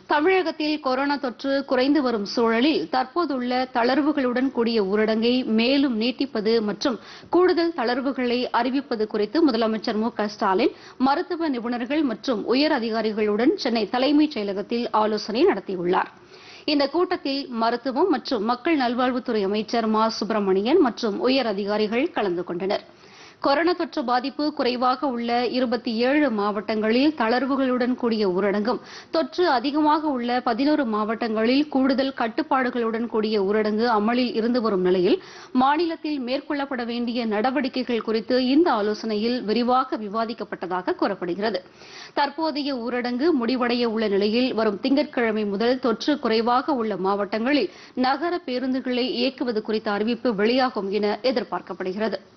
தமிழகத்தில் கொரோனா தொற்று குறைந்து வரும் சூழலில் தற்போதுள்ள தளர்வுகளுடன் கூடிய ஊரடங்கை மேலும் நீட்டிப்பது மற்றும் கூடுதல் தளர்வுகளை அறிவிப்பது குறித்து முதலமைச்சர் மு க ஸ்டாலின் மருத்துவ நிபுணர்கள் மற்றும் உயர் அதிகாரிகளுடன் சென்னை தலைமைச் செயலகத்தில் ஆலோசனை நடத்தியுள்ளார் இந்த கூட்டத்தில் மருத்துவம் மற்றும் மக்கள் நல்வாழ்வுத்துறை அமைச்சர் மா சுப்பிரமணியன் மற்றும் உயர் அதிகாரிகள் கலந்து கொண்டனர் கொரோனா தொற்று பாதிப்பு குறைவாக உள்ள இருபத்தி ஏழு மாவட்டங்களில் தளர்வுகளுடன் கூடிய ஊரடங்கும் தொற்று அதிகமாக உள்ள பதினோரு மாவட்டங்களில் கூடுதல் கட்டுப்பாடுகளுடன் கூடிய ஊரடங்கு அமலில் இருந்து வரும் நிலையில் மாநிலத்தில் மேற்கொள்ளப்பட வேண்டிய நடவடிக்கைகள் குறித்து இந்த ஆலோசனையில் விரிவாக விவாதிக்கப்பட்டதாக கூறப்படுகிறது தற்போதைய ஊரடங்கு முடிவடைய உள்ள நிலையில் வரும் திங்கட்கிழமை முதல் தொற்று குறைவாக உள்ள மாவட்டங்களில் நகர பேருந்துகளை இயக்குவது குறித்த அறிவிப்பு வெளியாகும் என எதிர்பார்க்கப்படுகிறது